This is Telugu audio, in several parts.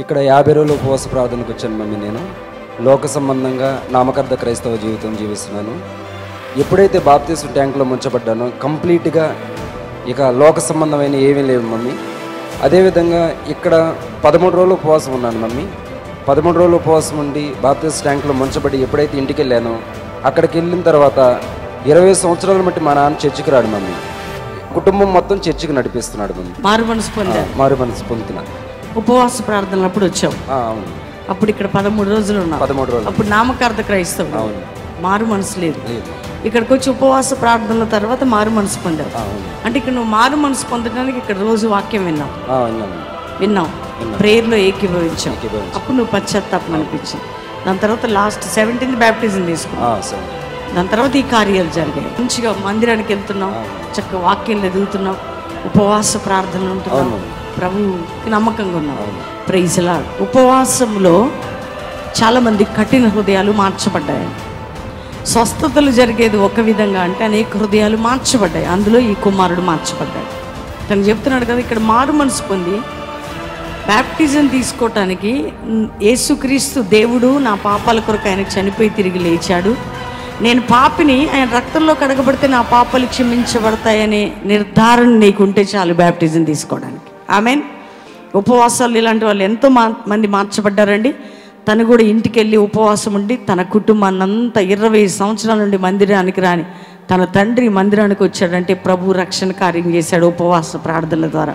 ఇక్కడ యాభై రోజులు ఉపవాస ప్రార్థనకు వచ్చాను మమ్మీ నేను లోక సంబంధంగా నామకార్థ క్రైస్తవ జీవితం జీవిస్తున్నాను ఎప్పుడైతే బాప్తీసు ట్యాంకులో ముంచబడ్డానో కంప్లీట్గా ఇక లోక సంబంధమైన ఏమీ లేవు మమ్మీ అదేవిధంగా ఇక్కడ పదమూడు రోజులు ఉపవాసం ఉన్నాను మమ్మీ పదమూడు రోజులు ఉపవాసం ఉండి బాప్తీసు ట్యాంకులో ముంచబడి ఎప్పుడైతే ఇంటికి వెళ్ళానో అక్కడికి వెళ్ళిన తర్వాత ఇరవై సంవత్సరాల బట్టి మా నాన్న చర్చికి రాడు మమ్మీ కుటుంబం మొత్తం చర్చికి నడిపిస్తున్నాడు మమ్మీ మారు మనసు పొందారు మారు మనసు పొందుతున్నా ఉపవాస ప్రార్థనలప్పుడు వచ్చావు ఆ, అవును అప్పుడు ఇక్కడ పదమూడు రోజులు ఉన్నావు పదమూడు రోజులు అప్పుడు నామకార్థ క్రైస్తవుడు అవును మారు మనసు లేదు లేదు ఇక్కడికి వచ్చి ఉపవాస ప్రార్థనల తర్వాత మారు మనసు పొందావు ఆ, అవును అంటే ఇక్కడ నువ్వు మారు మనసు పొందడానికి ఇక్కడ రోజు వాక్యం విన్నావు ఆ, విన్నాను విన్నావు ప్రేయర్లో ఏకీభవించావు ఏకీభవించాం. అప్పుడు నువ్వు పశ్చాత్తాపం అనిపించింది దాని తర్వాత లాస్ట్ సెవెంటీన్త్ బ్యాప్టిజం తీసుకున్నావు ఆ, సరే దాని తర్వాత ఈ కార్యాలు జరిగాయి మంచిగా మందిరానికి వెళ్తున్నావు చక్కగా వాక్యంలో ఎదుగుతున్నావు ఉపవాస ప్రార్థనలు ఉంటున్నావు అవును. ప్రభువుకి నమ్మకంగా ఉన్నావు ప్రైజ్లా ఉపవాసంలో చాలామంది కఠిన హృదయాలు మార్చబడ్డాయి స్వస్థతలు జరిగేది ఒక విధంగా అంటే అనేక హృదయాలు మార్చబడ్డాయి అందులో ఈ కుమారుడు మార్చబడ్డాడు తను చెప్తున్నాడు కదా ఇక్కడ మారు మనసు పొంది బ్యాప్టిజం తీసుకోవటానికి మ్, యేసుక్రీస్తు దేవుడు నా పాపాల కొరకు ఆయన చనిపోయి తిరిగి లేచాడు నేను పాపిని ఆయన రక్తంలో కడగబడితే నా పాపాలు క్షమించబడతాయనే నిర్ధారణ నీకుంటే చాలు బ్యాప్టిజం తీసుకోవడానికి ఆమెన్ ఉపవాసాలు ఇలాంటి వాళ్ళు ఎంతో మా మంది మార్చబడ్డారండి తను కూడా ఇంటికి వెళ్ళి ఉపవాసం ఉండి తన కుటుంబాన్ని అంతా ఇరవై సంవత్సరాల నుండి మందిరానికి రాని తన తండ్రి మందిరానికి వచ్చాడంటే ప్రభు రక్షణ కార్యం చేశాడు ఉపవాస ప్రార్థనల ద్వారా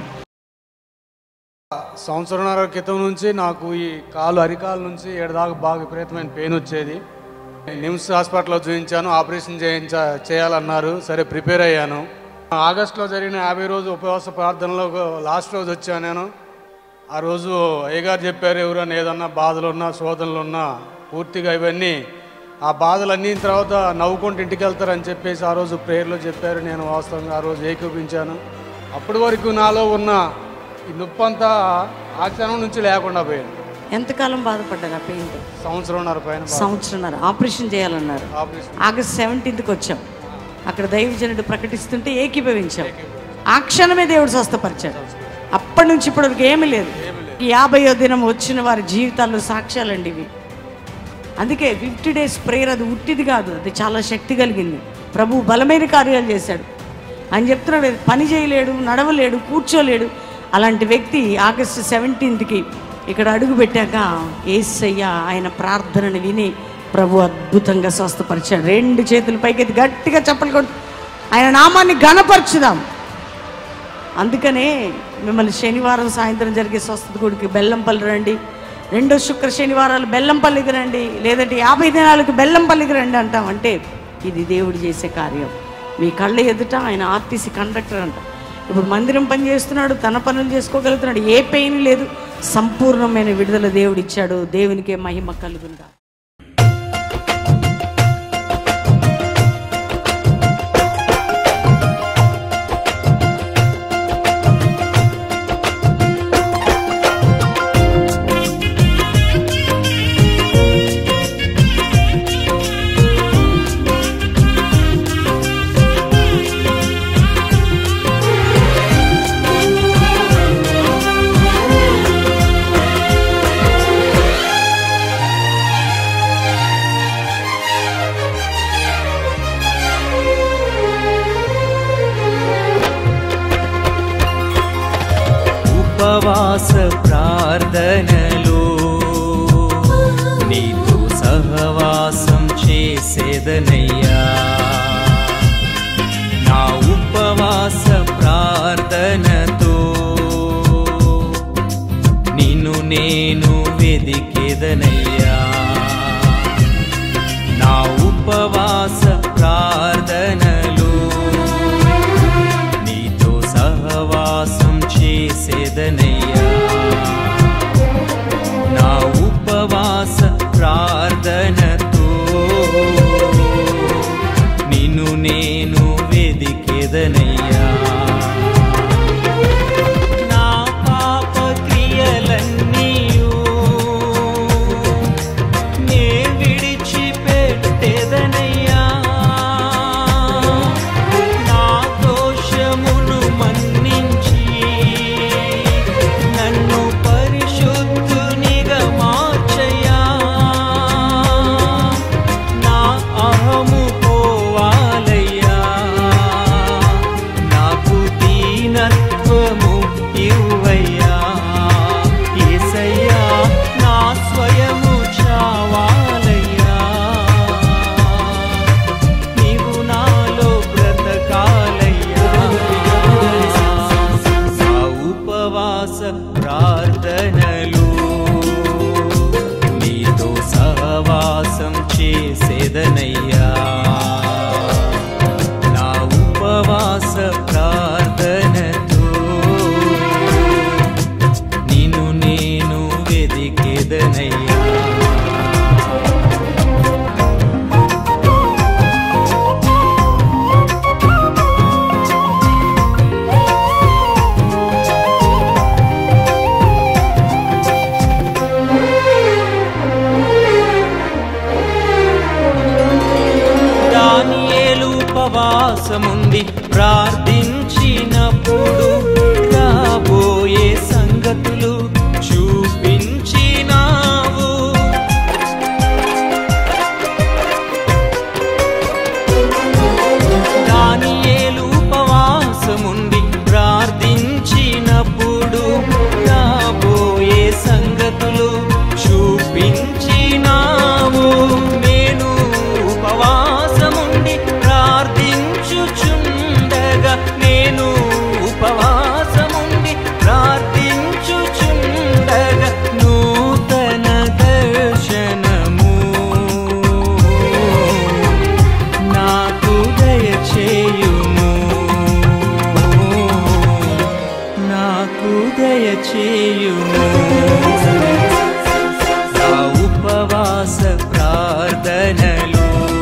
సంవత్సరంన్నర క్రితం నుంచి నాకు ఈ కాలు అరికాల నుంచి ఏడదాకా బాగా విపరీతమైన పెయిన్ వచ్చేది నిమ్స్ హాస్పిటల్లో చూపించాను ఆపరేషన్ చేయించ చేయాలన్నారు సరే ప్రిపేర్ అయ్యాను ఆగస్టులో జరిగిన యాభై రోజు ఉపవాస ప్రార్థనలో లాస్ట్ రోజు వచ్చాను నేను ఆ రోజు అయ్యగారు చెప్పారు ఎవరైనా ఏదన్నా బాధలు ఉన్నా శోధనలు ఉన్నా పూర్తిగా ఇవన్నీ ఆ బాధలన్నీ తర్వాత నవ్వుకుంటూ ఇంటికి వెళ్తారని చెప్పేసి ఆ రోజు ప్రేయర్లో చెప్పారు నేను వాస్తవంగా ఆ రోజు ఏకీపించాను అప్పటి వరకు నాలో ఉన్న ఈ నొప్పి అంతా ఆ క్షణం నుంచి లేకుండా పోయింది ఎంతకాలం బాధపడ్డారు ఆ పెయిన్తో సంవత్సరంన్నర పైన బాధ. సంవత్సరంన్నర ఆపరేషన్ చేయాలన్నారు ఆపరేషన్ ఆగస్ట్ సెవెంటీన్త్కి వచ్చాం అక్కడ దైవజనుడు ప్రకటిస్తుంటే ఏకీభవించాం ఆ క్షణమే దేవుడు స్వస్థపరిచాడు అప్పటి నుంచి ఇప్పటి వరకు ఏమీ లేదు ఈ యాభయో దినం వచ్చిన వారి జీవితాల్లో సాక్ష్యాలండి ఇవి అందుకే ఫిఫ్టీ డేస్ ప్రేయర్ అది ఉట్టిది కాదు అది చాలా శక్తి కలిగింది ప్రభు బలమైన కార్యాలు చేశాడు ఆయన చెప్తున్నాడు పని చేయలేడు నడవలేడు కూర్చోలేడు అలాంటి వ్యక్తి ఆగస్టు సెవెంటీన్త్కి ఇక్కడ అడుగు పెట్టాక ఏసయ్య ఆయన ప్రార్థనని విని ప్రభు అద్భుతంగా స్వస్థపరిచాడు రెండు చేతులు పైకెత్తి గట్టిగా చెప్పలు కొట్టు ఆయన నామాన్ని ఘనపరచుదాం అందుకనే మిమ్మల్ని శనివారం సాయంత్రం జరిగే స్వస్థత గుడికి బెల్లంపల్లి రండి రెండో శుక్ర శనివారాలు బెల్లంపల్లికి రండి లేదంటే యాభై దినాలకు బెల్లంపల్లికి రండి అంటామంటే ఇది దేవుడు చేసే కార్యం మీ కళ్ళ ఎదుట ఆయన ఆర్టీసీ కండక్టర్ అంట ఇప్పుడు మందిరం పని చేస్తున్నాడు తన పనులు చేసుకోగలుగుతున్నాడు ఏ పెయిన్ లేదు సంపూర్ణమైన విడుదల దేవుడు ఇచ్చాడు దేవునికే మహిమ కలుగునుగా ఉపవాస ప్రార్థనలో నీతో సహవాసం చేసేదనయ్యా నా ఉపవాస ప్రార్థనతో నిన్ను నేను వెదికేదనయ్యా నా ఉపవాస ప్రార్థనలో నీతో సహవాసం చేసేదనయ్యా నా ఉపవాస ప్రార్థనతో నిన్ను నేను వెదికేదనయ్యా నా పాప క్రియలన్నీయు నే విడిచిపెట్టేదనయ్యా ప్రార్థనలు నీతో సహవాసం చేసేదనయ్యా నా ఉపవాస ప్రార్థనతో నిన్ను నేను వెదికేదనయ్యా దానియేలు ఉపవాసముండి ప్రార్థించినప్పుడు రాబోయే సంగతులు చూపించినావు దానియేలు ఉపవాసముండి ప్రార్థించినప్పుడు రాబోయే సంగతులు చూపించినావు నేను ఉపవాసముండి ప్రార్థించుచుండగా నేను ఉపవాసముండి ప్రార్థించుచుండగా నూతన దర్శనము నాకు దయచేయుము నాకు దయచేయుము నా ఉపవాస ప్రార్థనలు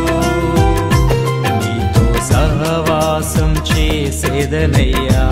నీతో సహవాసం చేసేదనయ్యా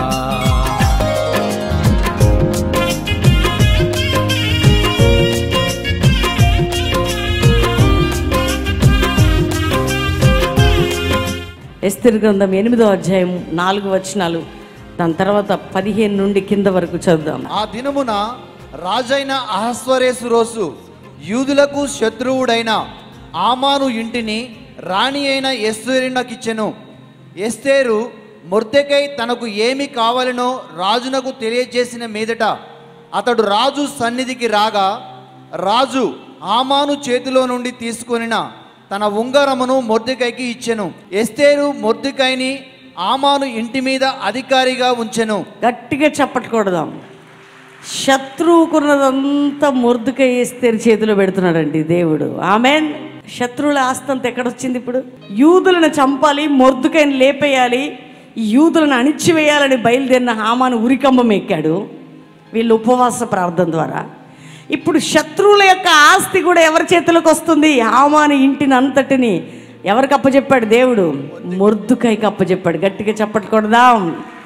ఎస్తేరు గ్రంథం ఎనిమిదో అధ్యాయం నాలుగు వచనాలు దాని తర్వాత పదిహేను నుండి కింద వరకు చదువుదాం ఆ దినమున రాజైన అహస్వరేసు రోజు యూదులకు శత్రువుడైన ఆమాను ఇంటిని రాణి అయిన ఎస్తేరునకిచ్చెను ఎస్తేరు మొర్దెకై తనకు ఏమి కావాలనో రాజునకు తెలియజేసిన మీదట అతడు రాజు సన్నిధికి రాగా రాజు ఆమాను చేతిలో నుండి తీసుకొనిన తన ఉంగరమును మొర్దెకైకి ఇచ్చెను ఎస్తేరు మొర్దెకైని ఆమాను ఇంటి మీద అధికారిగా ఉంచెను గట్టిగా చప్పట్టుకూడదాం శత్రువుకున్నదంతా మురుదుక ఎస్తేరు చేతిలో పెడుతున్నాడండి దేవుడు ఆమెన్ శత్రువుల ఆస్తంతా ఎక్కడొచ్చింది ఇప్పుడు యూదులను చంపాలి మొర్దుకైన లేపేయాలి ఈ యూదులను అణిచివేయాలని బయలుదేరిన హామాను ఉరికంబం ఎక్కాడు వీళ్ళు ఉపవాస ప్రార్థన ద్వారా ఇప్పుడు శత్రువుల యొక్క ఆస్తి కూడా ఎవరి చేతిలోకి వస్తుంది హామాను ఇంటిని అంతటిని ఎవరికి అప్పచెప్పాడు దేవుడు మొర్దుకైకి అప్పచెప్పాడు గట్టిగా చప్పట్టుకొడదాం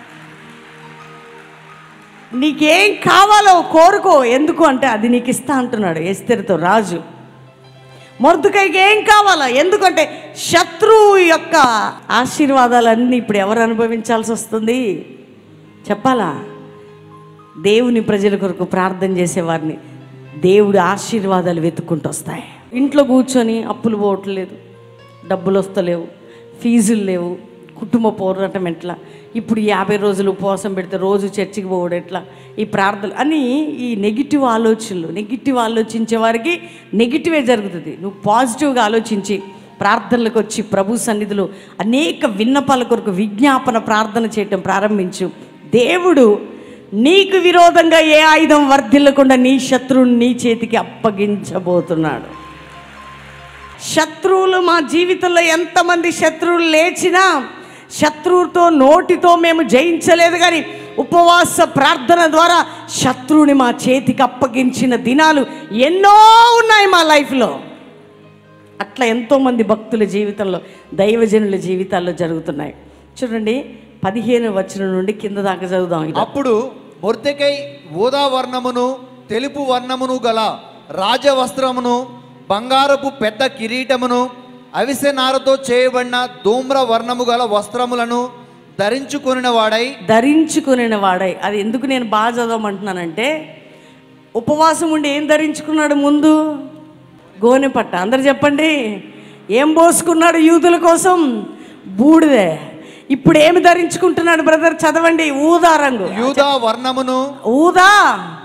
నీకేం కావాలో కోరుకో ఎందుకు అంటే అది నీకు ఇస్తా అంటున్నాడు ఎస్తెరితో రాజు మొర్దుకైకి ఏం కావాలా ఎందుకంటే శత్రువు యొక్క ఆశీర్వాదాలన్నీ ఇప్పుడు ఎవరు అనుభవించాల్సి వస్తుంది చెప్పాలా దేవుని ప్రజల కొరకు ప్రార్థన చేసేవారిని దేవుడి ఆశీర్వాదాలు వెతుక్కుంటూ వస్తాయి ఇంట్లో కూర్చొని అప్పులు పోవట్లేదు డబ్బులు వస్తలేవు ఫీజులు లేవు కుటుంబ పోరాటం ఎట్లా ఇప్పుడు యాభై రోజులు ఉపవాసం పెడితే రోజు చర్చికి పోవడం ఎట్లా ఈ ప్రార్థనలు అని ఈ నెగిటివ్ ఆలోచనలు నెగిటివ్ ఆలోచించే వారికి నెగిటివే జరుగుతుంది నువ్వు పాజిటివ్గా ఆలోచించి ప్రార్థనలకు వచ్చి ప్రభు సన్నిధిలో అనేక విన్నపాల కొరకు విజ్ఞాపన ప్రార్థన చేయటం ప్రారంభించు దేవుడు నీకు విరోధంగా ఏ ఆయుధం వర్ధిల్లకుండా నీ శత్రువుని నీ చేతికి అప్పగించబోతున్నాడు శత్రువులు మా జీవితంలో ఎంతమంది శత్రువులు లేచినా శత్రువుతో నోటితో మేము జయించలేదు కానీ ఉపవాస ప్రార్థన ద్వారా శత్రువుని మా చేతికి అప్పగించిన దినాలు ఎన్నో ఉన్నాయి మా లైఫ్లో అట్లా ఎంతోమంది భక్తుల జీవితంలో దైవజనుల జీవితాల్లో జరుగుతున్నాయి చూడండి పదిహేను వచనం నుండి కింద దాకా చదువుదాం ఇలా. అప్పుడు మొర్దెకై ఊదా వర్ణమును తెలుపు వర్ణమును గల రాజవస్త్రమును బంగారపు పెద్ద కిరీటమును అవిసె నారతో చేయబడిన ధూమ్ర వర్ణము గల వస్త్రములను ధరించుకొనిన వాడై ధరించుకునే వాడై అది ఎందుకు నేను బాగా చదవమంటున్నానంటే ఉపవాసం ఉండి ఏం ధరించుకున్నాడు ముందు గోనె పట్ట అందరు చెప్పండి ఏం పోసుకున్నాడు యూదుల కోసం బూడిదే ఇప్పుడు ఏమి ధరించుకుంటున్నాడు బ్రదర్ చదవండి ఊదా రంగు యూదా వర్ణమును ఊదా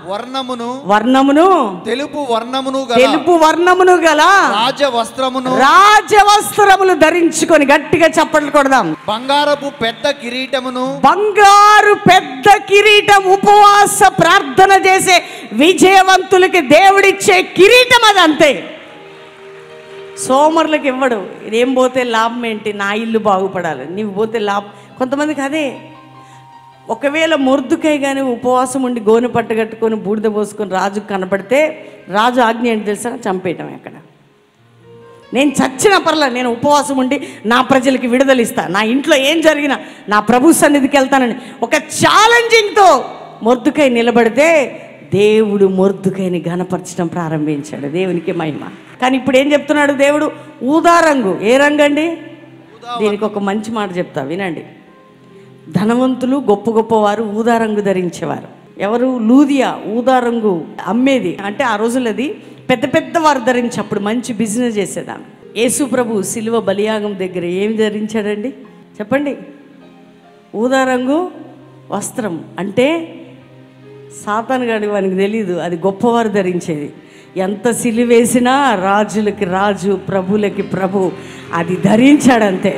వర్ణమును వర్ణమును తెలుపు వర్ణమును గల తెలుపు వర్ణమును గల రాజ వస్త్రమును రాజవస్త్రములు ధరించుకొని గట్టిగా చప్పట్లు కొడదాం బంగారపు పెద్ద కిరీటమును బంగారు పెద్ద కిరీటం ఉపవాస ప్రార్థన చేసే విజయవంతులకి దేవుడిచ్చే కిరీటం అది అంతే సోమరులకు ఇవ్వడు ఇదేం పోతే లాభం ఏంటి నా ఇల్లు బాగుపడాలి నీవు పోతే లాభం కొంతమందికి అదే ఒకవేళ మొర్దుకై కానీ ఉపవాసం ఉండి గోనె పట్టు కట్టుకొని బూడిద పోసుకొని రాజుకు కనపడితే రాజు ఆజ్ఞ ఏంటి తెలుసా చంపేయటం ఎక్కడ నేను చచ్చిన పర్ల నేను ఉపవాసం ఉండి నా ప్రజలకి విడుదల ఇస్తా నా ఇంట్లో ఏం జరిగినా నా ప్రభు సన్నిధికి వెళ్తానని ఒక ఛాలెంజింగ్తో మొర్దుకై నిలబడితే దేవుడు మొర్దుకైని ఘనపరచడం ప్రారంభించాడు దేవునికి మహిమ కానీ ఇప్పుడు ఏం చెప్తున్నాడు దేవుడు ఊదా రంగు ఏ రంగు అండి దీనికి ఒక మంచి మాట చెప్తా వినండి ధనవంతులు గొప్ప గొప్పవారు ఊదా రంగు ధరించేవారు ఎవరు లూదియా ఊదా రంగు అమ్మేది అంటే ఆ రోజులది పెద్ద పెద్ద వారు ధరించి అప్పుడు మంచి బిజినెస్ చేసేదాన్ని యేసు ప్రభు సిలువ బలియాగం దగ్గర ఏం ధరించాడండి చెప్పండి ఊదా రంగు వస్త్రం అంటే సాతాను గాడి వానికి తెలియదు అది గొప్పవారు ధరించేది ఎంత సిలివేసినా రాజులకి రాజు ప్రభులకి ప్రభు అది ధరించాడంతే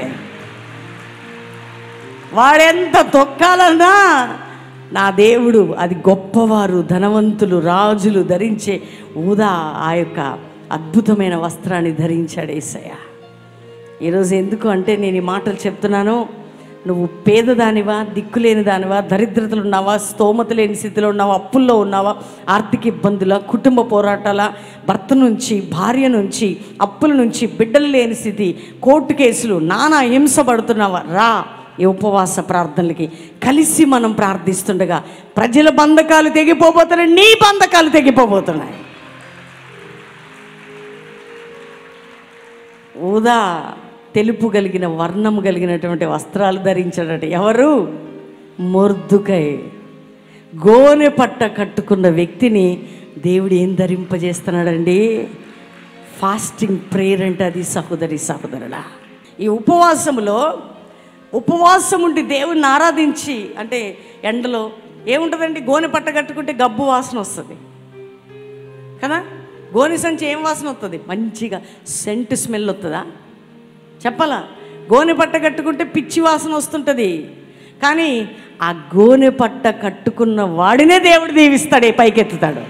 వాడెంత తొక్కాలన్నా నా దేవుడు అది గొప్పవారు ధనవంతులు రాజులు ధరించే ఊదా ఆ యొక్క అద్భుతమైన వస్త్రాన్ని ధరించాడు ఏసయ్య ఈరోజు ఎందుకు అంటే నేను ఈ మాటలు చెప్తున్నాను నువ్వు పేదదానివా దిక్కులేని దానివా దరిద్రతలు ఉన్నావా స్తోమత లేని స్థితిలో ఉన్నావా అప్పుల్లో ఉన్నావా ఆర్థిక ఇబ్బందుల కుటుంబ పోరాటాల భర్త నుంచి భార్య నుంచి అప్పుల నుంచి బిడ్డలు లేని స్థితి కోర్టు కేసులు నానా హింసపడుతున్నావా రా ఈ ఉపవాస ప్రార్థనలకి కలిసి మనం ప్రార్థిస్తుండగా ప్రజల బంధకాలు తెగిపోబోతున్నాయి నీ బంధకాలు తెగిపోబోతున్నాయి ఊదా తెలుపు కలిగిన వర్ణము కలిగినటువంటి వస్త్రాలు ధరించాడట ఎవరు మొర్దుకై గోనె పట్ట కట్టుకున్న వ్యక్తిని దేవుడు ఏం ధరింపజేస్తున్నాడండి ఫాస్టింగ్ ప్రేయర్ అంటే అది సహోదరి సహోదరుడా ఈ ఉపవాసములో ఉపవాసం ఉండి దేవుణ్ణి ఆరాధించి అంటే ఎండలో ఏముంటుందండి గోనె పట్ట కట్టుకుంటే గబ్బు వాసన వస్తుంది కదా గోనె సంచి ఏం వాసన వస్తుంది మంచిగా సెంట్ స్మెల్ వస్తుందా చెప్పాలా గోనె పట్ట కట్టుకుంటే పిచ్చి వాసన వస్తుంటుంది కానీ ఆ గోనె పట్ట కట్టుకున్న వాడినే దేవుడు దీవిస్తాడే పైకెత్తుతాడు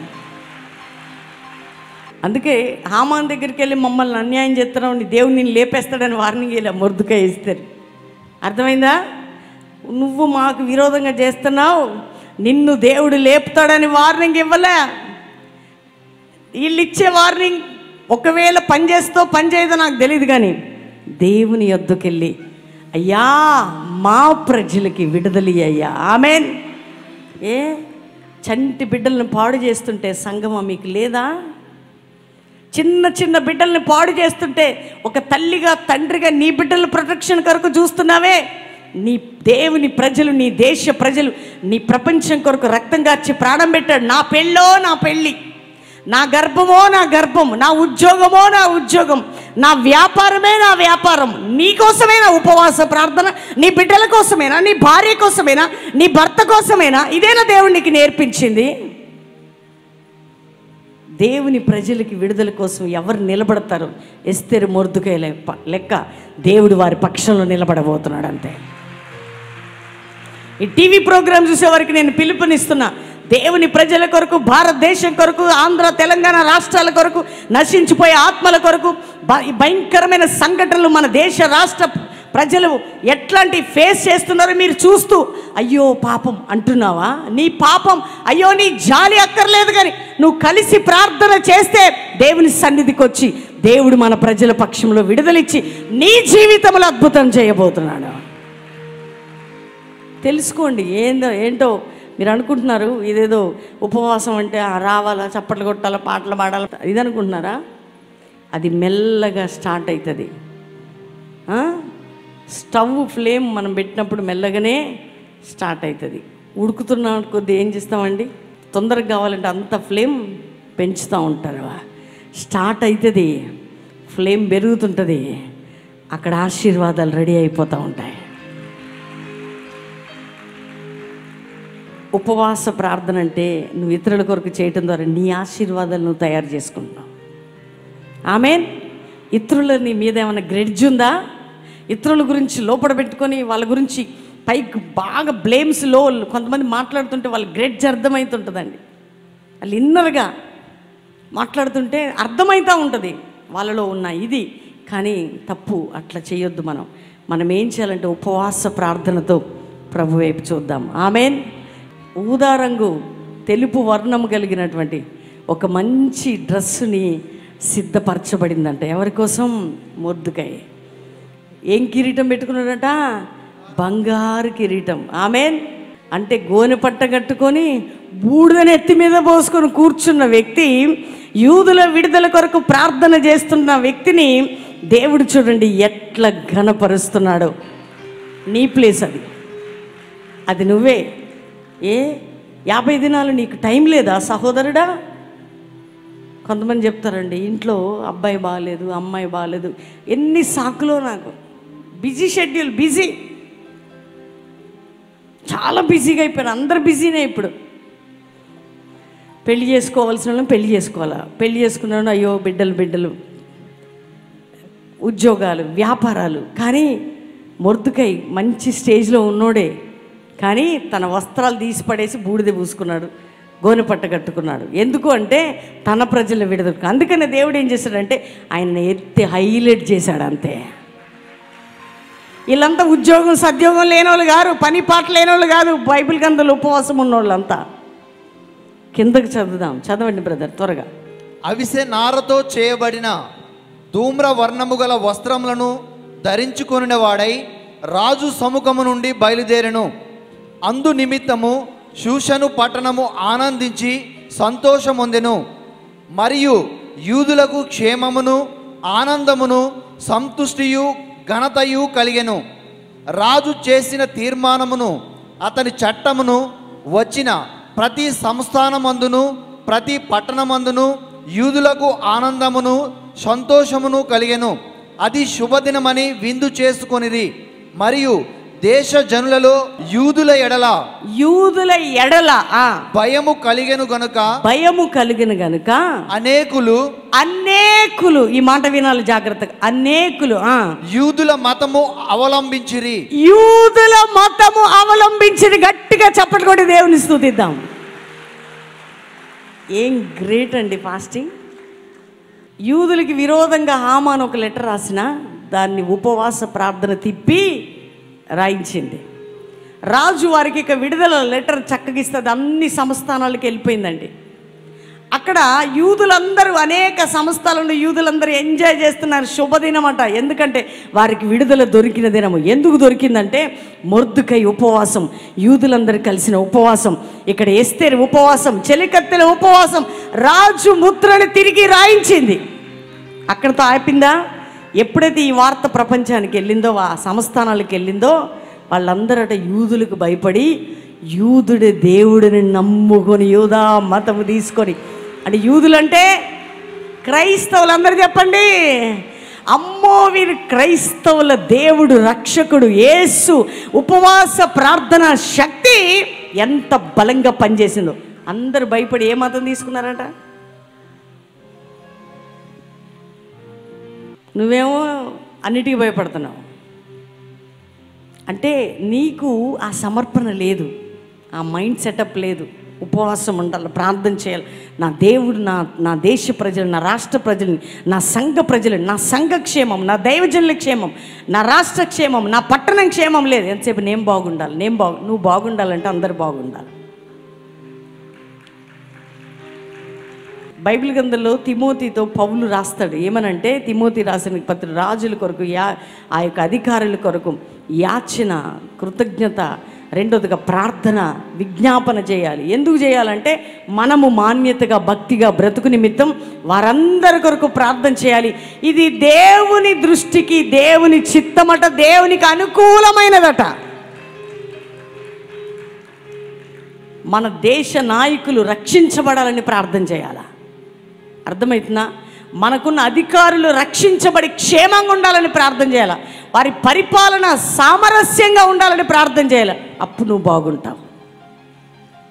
అందుకే హామాన్ దగ్గరికి వెళ్ళి మమ్మల్ని అన్యాయం చేస్తున్నావు నీ దేవుడు నేను లేపేస్తాడని వార్నింగ్ ఇలా మొర్దుగా ఇస్తారు అర్థమైందా నువ్వు మాకు విరోధంగా చేస్తున్నావు నిన్ను దేవుడు లేపుతాడని వార్నింగ్ ఇవ్వలే వీళ్ళు ఇచ్చే వార్నింగ్ ఒకవేళ పని చేస్తో పని చేయదో నాకు తెలియదు కానీ దేవుని యొద్దకెళ్ళి అయ్యా మా ప్రజలకి విడుదల అయ్యా ఆమెన్ ఏ చంటి బిడ్డలను పాడు చేస్తుంటే సంగమం మీకు లేదా చిన్న చిన్న బిడ్డల్ని పాడు చేస్తుంటే ఒక తల్లిగా తండ్రిగా నీ బిడ్డల ప్రొటెక్షన్ కొరకు చూస్తున్నావే నీ దేవుని ప్రజలు నీ దేశ ప్రజలు నీ ప్రపంచం కొరకు రక్తం కార్చి ప్రాణం పెట్టాడు నా పెళ్ళో నా పెళ్ళి నా గర్భమో నా గర్భం నా ఉద్యోగమో నా ఉద్యోగం నా వ్యాపారమే నా వ్యాపారం నీ కోసమే నా ఉపవాస ప్రార్థన నీ బిడ్డల కోసమేనా నీ భార్య కోసమేనా నీ భర్త కోసమేనా ఇదేనా దేవుడు నీకు నేర్పించింది దేవుని ప్రజలకి విడుదల కోసం ఎవరు నిలబడతారు ఎస్తేరు మొర్దుకే లెక్క దేవుడు వారి పక్షంలో నిలబడబోతున్నాడు అంతే ఈ టీవీ ప్రోగ్రామ్ చూసే వరకు నేను పిలుపునిస్తున్నా దేవుని ప్రజల కొరకు భారతదేశం కొరకు ఆంధ్ర తెలంగాణ రాష్ట్రాల కొరకు నశించిపోయే ఆత్మల కొరకు భ- ఈ భయంకరమైన సంఘటనలు మన దేశ రాష్ట్ర ప్రజలు ఎట్లాంటి ఫేస్ చేస్తున్నారో మీరు చూస్తూ అయ్యో పాపం అంటున్నావా నీ పాపం అయ్యో నీ జాలి అక్కర్లేదు కానీ నువ్వు కలిసి ప్రార్థన చేస్తే దేవుని సన్నిధికి వచ్చి దేవుడు మన ప్రజల పక్షంలో విడుదలిచ్చి నీ జీవితంలో అద్భుతం చేయబోతున్నాడు తెలుసుకోండి ఏందో ఏంటో మీరు అనుకుంటున్నారు ఇదేదో ఉపవాసం అంటే ఆ రావాలా చప్పట్లు కొట్టాలా పాటలు పాడాలా ఇది అనుకుంటున్నారా అది మెల్లగా స్టార్ట్ అవుతుంది ఆ? స్టవ్ ఫ్లేమ్ మనం పెట్టినప్పుడు మెల్లగానే స్టార్ట్ అవుతుంది ఉడుకుతున్న కొద్ది ఏం చేస్తామండి తొందరగా కావాలంటే అంత ఫ్లేమ్ పెంచుతూ ఉంటారు స్టార్ట్ అవుతుంది ఫ్లేమ్ పెరుగుతుంటుంది అక్కడ ఆశీర్వాదాలు రెడీ అయిపోతూ ఉంటాయి ఉపవాస ప్రార్థన అంటే నువ్వు ఇతరుల కొరకు చేయటం ద్వారా నీ ఆశీర్వాదాలు నువ్వు తయారు చేసుకుంటున్నావు ఆమెన్ ఇతరుల నీ మీద ఏమైనా గ్రెడ్జ్ ఉందా ఇతరుల గురించి లోపల పెట్టుకొని వాళ్ళ గురించి పైకి బాగా బ్లేమ్స్ లో కొంతమంది మాట్లాడుతుంటే వాళ్ళ గ్రెడ్జ్ అర్థమవుతుంటుందండి వాళ్ళు ఇన్నర్గా మాట్లాడుతుంటే అర్థమవుతూ ఉంటుంది వాళ్ళలో ఉన్న ఇది కానీ తప్పు అట్లా చేయొద్దు మనం మనం ఏం చేయాలంటే ఉపవాస ప్రార్థనతో ప్రభు వైపు చూద్దాం ఆమెన్ ఊదా రంగు తెలుపు వర్ణం కలిగినటువంటి ఒక మంచి డ్రెస్సుని సిద్ధపరచబడిందంట ఎవరి కోసం మొద్దుకాయ ఏం కిరీటం పెట్టుకున్నాడట బంగారు కిరీటం ఆమెన్ అంటే గోనె పట్ట కట్టుకొని బూడిదని ఎత్తి మీద పోసుకొని కూర్చున్న వ్యక్తి యూదుల విడుదల కొరకు ప్రార్థన చేస్తున్న వ్యక్తిని దేవుడు చూడండి ఎట్లా ఘనపరుస్తున్నాడో నీ ప్లేస్ అది అది నువ్వే ఏ యాభై దినాలు నీకు టైం లేదా సహోదరుడా కొంతమంది చెప్తారండి ఇంట్లో అబ్బాయి బాగాలేదు అమ్మాయి బాగాలేదు ఎన్ని సాకులో నాకు బిజీ షెడ్యూల్ బిజీ చాలా బిజీగా అయిపోయాను అందరు బిజీనే ఇప్పుడు పెళ్లి చేసుకోవాల్సిన వాళ్ళని పెళ్లి చేసుకోవాలా పెళ్లి చేసుకున్నాను అయ్యో బిడ్డలు బిడ్డలు ఉద్యోగాలు వ్యాపారాలు కానీ మొర్దుకై మంచి స్టేజ్లో ఉన్నోడే కానీ తన వస్త్రాలు తీసి పడేసి బూడిద పూసుకున్నాడు గోనె పట్ట కట్టుకున్నాడు ఎందుకు అంటే తన ప్రజల విడుదల అందుకనే దేవుడు ఏం చేశాడంటే ఆయన ఎత్తి హైలైట్ చేశాడు అంతే వీళ్ళంతా ఉద్యోగం సద్యోగం లేనోళ్ళు కాదు పని పాట లేనోళ్ళు కాదు బైబిల్ గంధలు ఉపవాసం ఉన్నోళ్ళంతా కిందకి చదువుదాం చదవండి బ్రదర్ త్వరగా అవిసె నారతో చేయబడిన ధూమ్ర వర్ణము గల వస్త్రములను ధరించుకొనిన వాడై రాజు సముఖము నుండి బయలుదేరెను అందు నిమిత్తము శూషను పట్టణము ఆనందించి సంతోషమొందెను మరియు యూదులకు క్షేమమును ఆనందమును సంతుష్టియు ఘనతయు కలిగెను రాజు చేసిన తీర్మానమును అతని చట్టమును వచ్చిన ప్రతి సంస్థానమందును ప్రతి పట్టణమందును యూదులకు ఆనందమును సంతోషమును కలిగెను అది శుభదినమని విందు చేసుకొనిరి మరియు దేశ జనులలో యూదుల ఎడల యూదుల ఎడల ఆ భయము కలిగెను గనుక భయము కలిగిన గనుక అనేకులు అనేకులు ఈ మాట వినాలి జాగ్రత్తగా అనేకులు ఆ యూదుల మతము అవలంబించిరి యూదుల మతము అవలంబించి గట్టిగా చప్పట్లు కొట్టి దేవుని స్థుతిద్దాం ఏం గ్రేట్ అండి ఫాస్టింగ్ యూదులకి విరోధంగా హామాన్ ఒక లెటర్ రాసిన దాన్ని ఉపవాస ప్రార్థన తిప్పి రాయించింది రాజు వారికి ఇక విడుదల లెటర్ చక్కగిస్తుంది అన్ని సంస్థానాలకు వెళ్ళిపోయిందండి అక్కడ యూదులందరూ అనేక సంస్థలను యూదులందరూ ఎంజాయ్ చేస్తున్నారు శుభదినం అంట ఎందుకంటే వారికి విడుదల దొరికిన దినము ఎందుకు దొరికిందంటే మొర్దుకై ఉపవాసం యూదులందరూ కలిసిన ఉపవాసం ఇక్కడ ఎస్తేరు ఉపవాసం చెలికత్తెల ఉపవాసం రాజు ముద్రని తిరిగి రాయించింది అక్కడతో ఆపిందా ఎప్పుడైతే ఈ వార్త ప్రపంచానికి వెళ్ళిందో ఆ సంస్థానాలకు వెళ్ళిందో వాళ్ళందరట యూదులకు భయపడి యూదుడి దేవుడిని నమ్ముకొని యూదా మతము తీసుకొని అంటే యూదులంటే క్రైస్తవులందరూ చెప్పండి అమ్మో వీరు క్రైస్తవుల దేవుడు రక్షకుడు యేసు ఉపవాస ప్రార్థన శక్తి ఎంత బలంగా పనిచేసిందో అందరు భయపడి ఏ మతం తీసుకున్నారట నువ్వేమో అన్నిటికీ భయపడుతున్నావు అంటే నీకు ఆ సమర్పణ లేదు ఆ మైండ్ సెటప్ లేదు ఉపవాసం ఉండాలి ప్రార్థన చేయాలి నా దేవుడు నా నా దేశ ప్రజలు నా రాష్ట్ర ప్రజల్ని నా సంఘ ప్రజలు నా సంఘ క్షేమం నా దైవజనుల క్షేమం నా రాష్ట్ర క్షేమం నా పట్టణం క్షేమం లేదు ఎంతసేపు నేను బాగుండాలి నేను బాగు నువ్వు బాగుండాలంటే అందరు బాగుండాలి బైబిల్ గ్రంథంలో తిమోతితో పౌలు రాస్తాడు ఏమనంటే తిమోతి రాసిన పత్ర రాజుల కొరకు యా ఆ యొక్క అధికారుల కొరకు యాచన కృతజ్ఞత రెండోదిగా ప్రార్థన విజ్ఞాపన చేయాలి ఎందుకు చేయాలంటే మనము మాన్యతగా భక్తిగా బ్రతుకు నిమిత్తం వారందరి కొరకు ప్రార్థన చేయాలి ఇది దేవుని దృష్టికి దేవుని చిత్తమట దేవునికి అనుకూలమైనదట మన దేశ నాయకులు రక్షించబడాలని ప్రార్థన చేయాలా అర్థమవుతుందా మనకున్న అధికారులు రక్షించబడి క్షేమంగా ఉండాలని ప్రార్థన చేయాలి వారి పరిపాలన సామరస్యంగా ఉండాలని ప్రార్థన చేయాలి అప్పుడు నువ్వు బాగుంటావు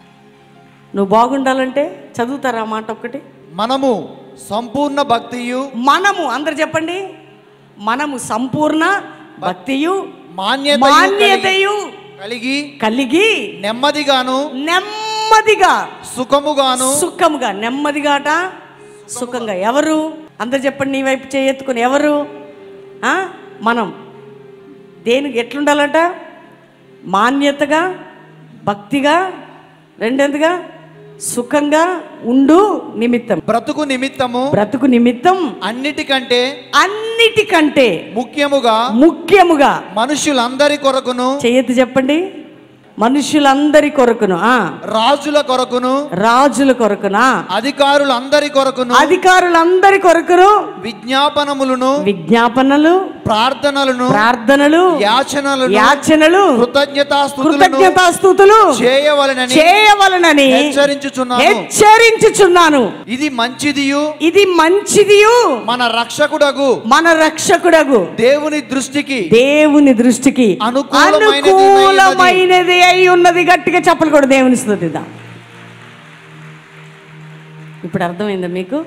నువ్వు బాగుండాలంటే చదువుతారా ఆ మాట ఒక్కటి మనము సంపూర్ణ భక్తియు మనము అందరు చెప్పండి మనము సంపూర్ణ భక్తియు మాన్యతయు మాన్యతయు కలిగి కలిగి నెమ్మదిగాను నెమ్మదిగా సుఖముగాను సుఖముగా నెమ్మదిగాట సుఖంగా ఎవరు అందరు చెప్పండి నీ వైపు చేయెత్తుకుని ఎవరు ఆ? మనం దేనికి ఎట్లుండాలంట మాన్యతగా భక్తిగా రెండెందుగా సుఖంగా ఉండు నిమిత్తం బ్రతుకు నిమిత్తము బ్రతుకు నిమిత్తం అన్నిటికంటే అన్నిటికంటే ముఖ్యముగా ముఖ్యముగా మనుషులందరి కొరకును చేయెత్తి చెప్పండి మనుషులందరి కొరకును ఆ రాజుల కొరకును రాజుల కొరకునా అధికారులందరి కొరకును అధికారులందరి కొరకును విజ్ఞాపనములను విజ్ఞాపనలు ప్రార్థనలను ప్రార్థనలు యాచనలను యాచనలు కృతజ్ఞతాస్తుతులను కృతజ్ఞతాస్తుతులు చేయవలనని చేయవలనని హెచ్చరించుచున్నాను హెచ్చరించుచున్నాను ఇది మంచిదియు ఇది మంచిదియు మన రక్షకుడగు మన రక్షకుడగు దేవుని దృష్టికి దేవుని దృష్టికి అనుకూలమైనది అనుకూలమైనది అయి ఉన్నది గట్టిగా చెప్పలు కూడా దేవుని స్థుతిద్దాం ఇప్పుడు అర్థమైందా మీకు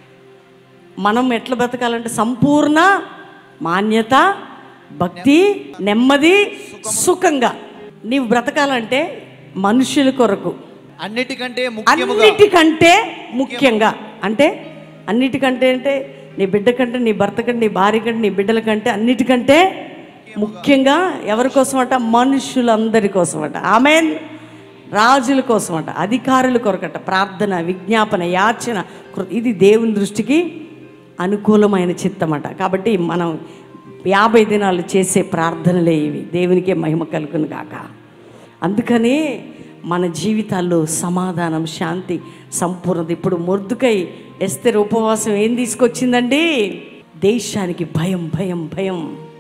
మనం ఎట్లా బ్రతకాలంటే సంపూర్ణ మాన్యత భక్తి నెమ్మది సుఖంగా నీవు బ్రతకాలంటే మనుషుల కొరకు అన్నిటికంటే ముఖ్యముగా అన్నిటికంటే ముఖ్యంగా అంటే అన్నిటికంటే అంటే నీ బిడ్డ కంటే నీ భర్త కంటే నీ భార్య కంటే నీ బిడ్డల కంటే అన్నిటికంటే ముఖ్యంగా ఎవరి కోసమట మనుషులందరి కోసమట ఆమెన్ రాజుల కోసమట అధికారుల కొరకట ప్రార్థన విజ్ఞాపన యాచన కృ- ఇది దేవుని దృష్టికి అనుకూలమైన చిత్తమట కాబట్టి మనం యాభై దినాలు చేసే ప్రార్థనలే ఇవి దేవునికే మహిమ కలుగును గాక అందుకనే మన జీవితాల్లో సమాధానం శాంతి సంపూర్ణత ఇప్పుడు మొర్దుకై ఎస్తేర్ ఉపవాసం ఏం తీసుకొచ్చిందండి దేశానికి భయం భయం భయం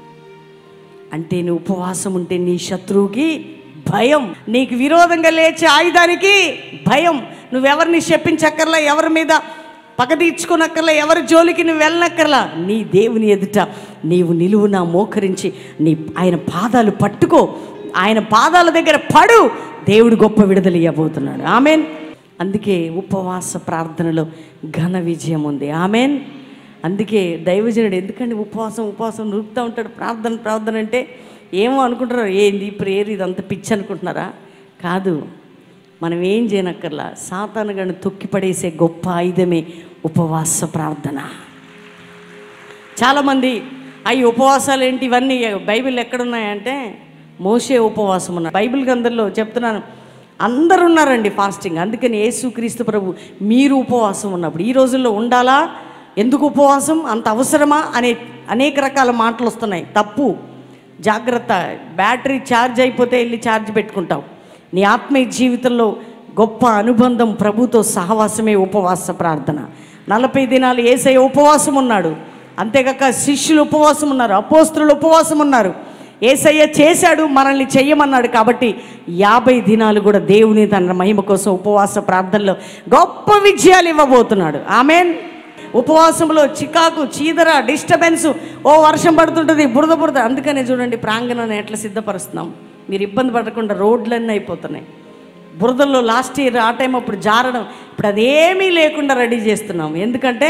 అంటే నువ్వు ఉపవాసం ఉంటే నీ శత్రువుకి భయం నీకు విరోధంగా లేచే ఆయుధానికి భయం నువ్వెవరిని శపించక్కర్లా ఎవరి మీద పగ తీర్చుకోనక్కర్లా ఎవరి జోలికి నువ్వు వెళ్ళనక్కర్లా నీ దేవుని ఎదుట నీవు నిలువున మోకరించి నీ ఆయన పాదాలు పట్టుకో ఆయన పాదాల దగ్గర పడు దేవుడు గొప్ప విడుదల ఇవ్వబోతున్నాడు ఆమెన్ అందుకే ఉపవాస ప్రార్థనలో ఘన విజయం ఉంది ఆమెన్ అందుకే దైవజనుడు ఎందుకంటే ఉపవాసం ఉపవాసం నూపుతూ ఉంటాడు ప్రార్థన ప్రార్థన అంటే ఏమో అనుకుంటారు ఏంది ప్రేయర్ ఇదంతా పిచ్చి అనుకుంటున్నారా కాదు మనం ఏం చేయనక్కర్లా సాతానుగాను తొక్కిపడేసే గొప్ప ఆయుధమే ఉపవాస ప్రార్థన చాలామంది అవి ఉపవాసాలు ఏంటి ఇవన్నీ బైబిల్ ఎక్కడున్నాయంటే మోసే ఉపవాసం ఉన్నారు బైబిల్ గ్రంథంలో చెప్తున్నాను అందరు ఉన్నారండి ఫాస్టింగ్ అందుకని యేసుక్రీస్తు ప్రభు మీరు ఉపవాసం ఉన్నప్పుడు ఈ రోజుల్లో ఉండాలా ఎందుకు ఉపవాసం అంత అవసరమా అనే అనేక రకాల మాటలు వస్తున్నాయి తప్పు జాగ్రత్త బ్యాటరీ ఛార్జ్ అయిపోతే వెళ్ళి ఛార్జ్ పెట్టుకుంటావు నీ ఆత్మీయ జీవితంలో గొప్ప అనుబంధం ప్రభుతో సహవాసమే ఉపవాస ప్రార్థన నలభై దినాలు ఏసై ఉపవాసం ఉన్నాడు అంతేకాక శిష్యులు ఉపవాసం ఉన్నారు అపోస్తులు ఉపవాసం ఉన్నారు ఏసయ్య చేశాడు మనల్ని చెయ్యమన్నాడు కాబట్టి యాభై దినాలు కూడా దేవుని తన మహిమ కోసం ఉపవాస ప్రార్థనలో గొప్ప విజయాలు ఇవ్వబోతున్నాడు ఆమెన్ ఉపవాసంలో చికాకు చీదర డిస్టర్బెన్స్ ఓ వర్షం పడుతుంటుంది బురద బురద అందుకనే చూడండి ప్రాంగణాన్ని ఎట్లా సిద్ధపరుస్తున్నాం మీరు ఇబ్బంది పడకుండా రోడ్లన్నీ అయిపోతున్నాయి బురదల్లో లాస్ట్ ఇయర్ ఆ టైం అప్పుడు జారడం ఇప్పుడు అదేమీ లేకుండా రెడీ చేస్తున్నాం ఎందుకంటే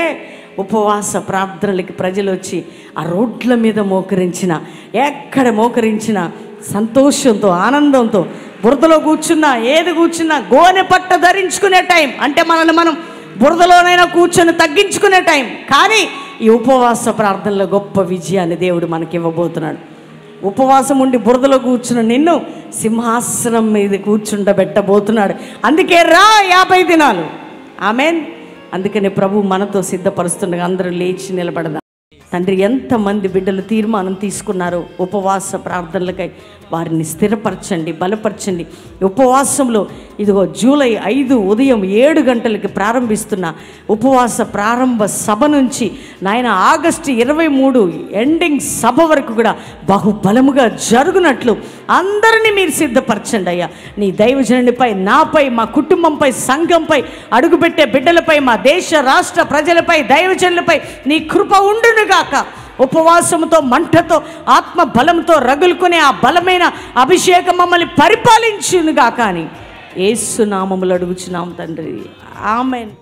ఉపవాస ప్రార్థనలకి ప్రజలు వచ్చి ఆ రోడ్ల మీద మోకరించిన ఎక్కడ మోకరించిన సంతోషంతో ఆనందంతో బురదలో కూర్చున్నా ఏది కూర్చున్నా గోనె పట్ట ధరించుకునే టైం అంటే మనల్ని మనం బురదలోనైనా కూర్చొని తగ్గించుకునే టైం కానీ ఈ ఉపవాస ప్రార్థనలో గొప్ప విజయాన్ని దేవుడు మనకి ఇవ్వబోతున్నాడు ఉపవాసం ఉండి బురదలో కూర్చున్న నిన్ను సింహాసనం మీద కూర్చుండబెట్టబోతున్నాడు అందుకే రా యాభై దినాలు ఆమెన్ అందుకనే ప్రభు మనతో సిద్ధపరుస్తుండగా అందరూ లేచి నిలబడదాం తండ్రి ఎంతమంది బిడ్డలు తీర్మానం తీసుకున్నారో ఉపవాస ప్రార్థనలకై వారిని స్థిరపరచండి బలపరచండి ఉపవాసంలో ఇదిగో జూలై ఐదు ఉదయం ఏడు గంటలకి ప్రారంభిస్తున్న ఉపవాస ప్రారంభ సభ నుంచి నాయన ఆగస్టు ఇరవై మూడు ఎండింగ్ సభ వరకు కూడా బహుబలముగా జరుగునట్లు అందరినీ మీరు సిద్ధపరచండి అయ్యా నీ దైవజనునిపై నాపై మా కుటుంబంపై సంఘంపై అడుగుపెట్టే బిడ్డలపై మా దేశ రాష్ట్ర ప్రజలపై దైవజనులపై నీ కృప ఉండునుగాక ఉపవాసంతో మంటతో ఆత్మ బలంతో రగులుకునే ఆ బలమైన అభిషేకం మమ్మల్ని పరిపాలించునుగాక అని ఏసు నామములు అడుగుచున్నాం తండ్రి ఆమెన్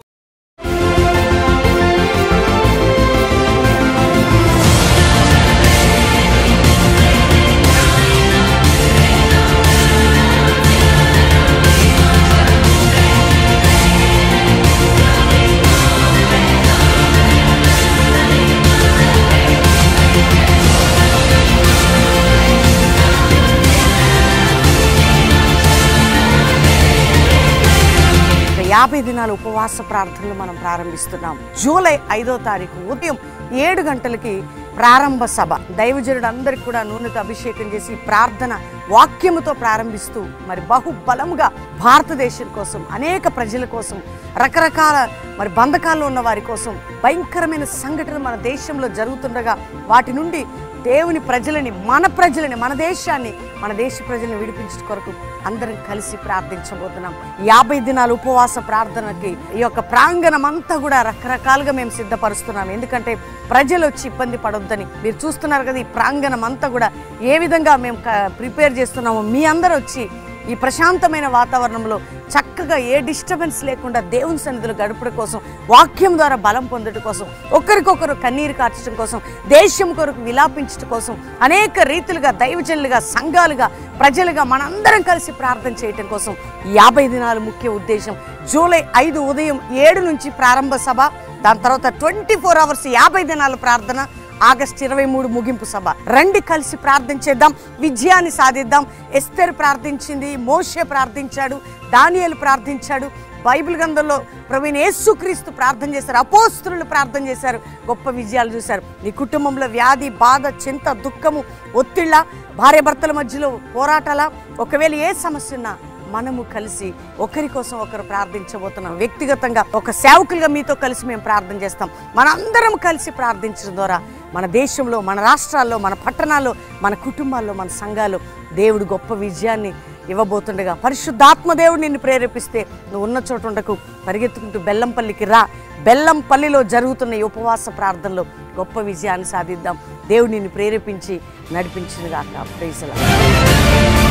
ఇక యాభై దినాల ఉపవాస ప్రార్థనలు మనం ప్రారంభిస్తున్నాం జూలై ఐదో తారీఖు ఉదయం ఏడు గంటలకి ప్రారంభ సభ దైవజనుడు అందరికి కూడా నూనెతో అభిషేకం చేసి ప్రార్థన వాక్యముతో ప్రారంభిస్తూ మరి బహుబలముగా భారతదేశం కోసం అనేక ప్రజల కోసం రకరకాల మరి బంధకాల్లో ఉన్న వారి కోసం భయంకరమైన సంఘటనలు మన దేశంలో జరుగుతుండగా వాటి నుండి దేవుని ప్రజలని మన ప్రజలని మన దేశాన్ని మన దేశ ప్రజలను విడిపించడం కొరకు అందరం కలిసి ప్రార్థించబోతున్నాం యాభై దినాల ఉపవాస ప్రార్థనకి ఈ యొక్క ప్రాంగణం అంతా కూడా రకరకాలుగా మేము సిద్ధపరుస్తున్నాం ఎందుకంటే ప్రజలు వచ్చి ఇబ్బంది పడొద్దని మీరు చూస్తున్నారు కదా ఈ ప్రాంగణం అంతా కూడా ఏ విధంగా మేము ప్రిపేర్ చేస్తున్నామో మీ అందరూ వచ్చి ఈ ప్రశాంతమైన వాతావరణంలో చక్కగా ఏ డిస్టర్బెన్స్ లేకుండా దేవుని సన్నిధిలో గడపడం కోసం వాక్యం ద్వారా బలం పొందడం కోసం ఒకరికొకరు కన్నీరు కార్చడం కోసం దేశం కొరకు విలాపించడం కోసం అనేక రీతులుగా దైవజనులుగా సంఘాలుగా ప్రజలుగా మనందరం కలిసి ప్రార్థన చేయటం కోసం ఈ యాభై దినాలు ముఖ్య ఉద్దేశం జూలై ఐదు ఉదయం ఏడు నుంచి ప్రారంభ సభ దాని తర్వాత ట్వంటీ ఫోర్ అవర్స్ యాభై దినాల ప్రార్థన ఆగస్ట్ ఇరవై మూడు ముగింపు సభ రండి కలిసి ప్రార్థన చేద్దాం విజయాన్ని సాధిద్దాం ఎస్తేర్ ప్రార్థించింది మోషే ప్రార్థించాడు దానియేలు ప్రార్థించాడు బైబిల్ గ్రంథంలో ప్రవీణ్ యేసుక్రీస్తు ప్రార్థన చేశారు అపోస్తులు ప్రార్థన చేశారు గొప్ప విజయాలు చూశారు నీ కుటుంబంలో వ్యాధి బాధ చింత దుఃఖము ఒత్తిళ్ళ భార్యాభర్తల మధ్యలో పోరాటాల ఒకవేళ ఏ సమస్య ఉన్నా మనము కలిసి ఒకరి కోసం ఒకరు ప్రార్థించబోతున్నాం వ్యక్తిగతంగా ఒక సేవకులుగా మీతో కలిసి మేము ప్రార్థన చేస్తాం మనందరం కలిసి ప్రార్థించడం ద్వారా మన దేశంలో మన రాష్ట్రాల్లో మన పట్టణాల్లో మన కుటుంబాల్లో మన సంఘాల్లో దేవుడు గొప్ప విజయాన్ని ఇవ్వబోతుండగా పరిశుద్ధాత్మ దేవుడు నిన్ను ప్రేరేపిస్తే నువ్వు ఉన్న చోట ఉండకు పరిగెత్తుకుంటూ బెల్లంపల్లికి రా బెల్లంపల్లిలో జరుగుతున్న ఈ ఉపవాస ప్రార్థనలో గొప్ప విజయాన్ని సాధిద్దాం దేవుడు నిన్ను ప్రేరేపించి నడిపించినగాక ప్రేసలా